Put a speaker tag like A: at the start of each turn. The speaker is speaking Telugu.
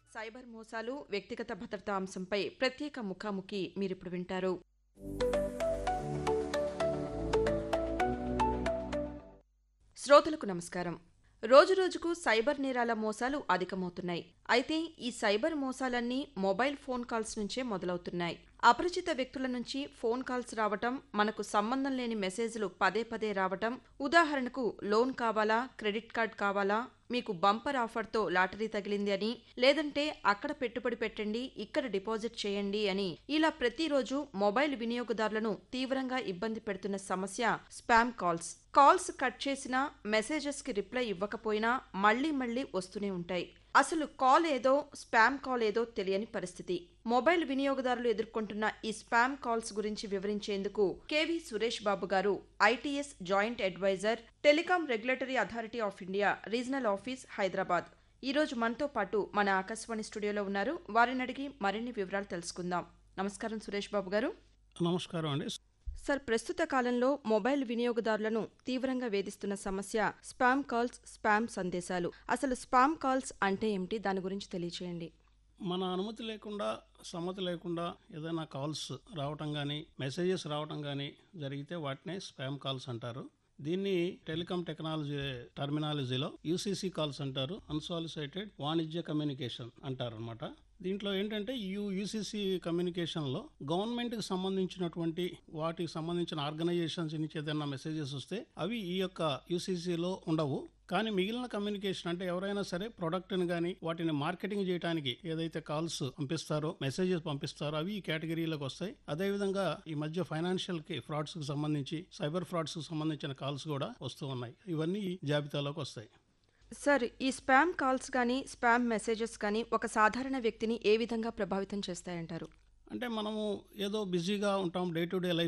A: సైబర్ మోసాలు వ్యక్తిగత భద్రతా అంశంపై ప్రత్యేక ముఖాముఖి మీరిప్పుడు వింటారు శ్రోతలకు నమస్కారం రోజురోజుకు సైబర్ నేరాల మోసాలు అధికమవుతున్నాయి అయితే ఈ సైబర్ మోసాలన్నీ మొబైల్ ఫోన్ కాల్స్ నుంచే మొదలవుతున్నాయి అపరిచిత వ్యక్తుల నుంచి ఫోన్ కాల్స్ రావటం మనకు సంబంధం లేని మెసేజ్లు పదే పదే రావటం ఉదాహరణకు లోన్ కావాలా క్రెడిట్ కార్డ్ కావాలా మీకు బంపర్ ఆఫర్తో లాటరీ తగిలింది అని లేదంటే అక్కడ పెట్టుబడి పెట్టండి ఇక్కడ డిపాజిట్ చేయండి అని ఇలా ప్రతిరోజు మొబైల్ వినియోగదారులను తీవ్రంగా ఇబ్బంది పెడుతున్న సమస్య స్పామ్ కాల్స్ కాల్స్ కట్ చేసినా మెసేజెస్ కి రిప్లై ఇవ్వకపోయినా మళ్లీ మళ్లీ వస్తూనే ఉంటాయి అసలు కాల్ ఏదో స్పామ్ కాల్ ఏదో తెలియని పరిస్థితి మొబైల్ వినియోగదారులు ఎదుర్కొంటున్న ఈ స్పామ్ కాల్స్ గురించి వివరించేందుకు KV Suresh Babu garu ITS joint adviser telecom regulatory authority of India regional office Hyderabad ఈ రోజు మనతో పాటు మన ఆకాశవాణి స్టూడియోలో ఉన్నారు వారిని అడిగి మరిన్ని వివరాలు తెలుసుకుందాం నమస్కారం సురేష్ బాబు గారు
B: నమస్కారం అండి
A: సార్ ప్రస్తుత కాలంలో మొబైల్ వినియోగదారులను తీవ్రంగా వేధిస్తున్న సమస్య స్పామ్ కాల్స్ స్పామ్ సందేశాలు అసలు స్పామ్ కాల్స్ అంటే ఏమిటి దాని గురించి తెలియచేయండి
B: మన అనుమతి లేకుండా సమ్మతి లేకుండా ఏదైనా కాల్స్ రావటం కానీ మెసేజెస్ రావటం కానీ జరిగితే వాటినే స్పామ్ కాల్స్ అంటారు దీన్ని టెలికాం టెక్నాలజీ టర్మినాలజీలో యూసీసీ కాల్స్ అంటారు అన్సాలిసైటెడ్ వాణిజ్య కమ్యూనికేషన్ అంటారు అనమాట దీంట్లో ఏంటంటే యూ యూసీసీ కమ్యూనికేషన్లో గవర్నమెంట్కి సంబంధించినటువంటి వాటికి సంబంధించిన ఆర్గనైజేషన్స్ నుంచి ఏదైనా మెసేజెస్ వస్తే అవి ఈ యొక్క యూసీసీలో ఉండవు కానీ మిగిలిన కమ్యూనికేషన్ అంటే ఎవరైనా సరే ప్రోడక్ట్ని కానీ వాటిని మార్కెటింగ్ చేయడానికి ఏదైతే కాల్స్ పంపిస్తారో మెసేజెస్ పంపిస్తారో అవి ఈ కేటగిరీలోకి వస్తాయి అదేవిధంగా ఈ మధ్య ఫైనాన్షియల్ కి ఫ్రాడ్స్ కి సంబంధించి సైబర్ ఫ్రాడ్స్ కి సంబంధించిన కాల్స్ కూడా వస్తూ ఉన్నాయి ఇవన్నీ ఈ జాబితాలోకి వస్తాయి
A: సార్ ఈ స్పామ్ కాల్స్ కానీ స్పామ్ మెసేజెస్ కానీ ఒక సాధారణ వ్యక్తిని ఏ విధంగా ప్రభావితం చేస్తాయంటారు
B: అంటే మనము ఏదో బిజీగా ఉంటాం డే టు డే లైఫ్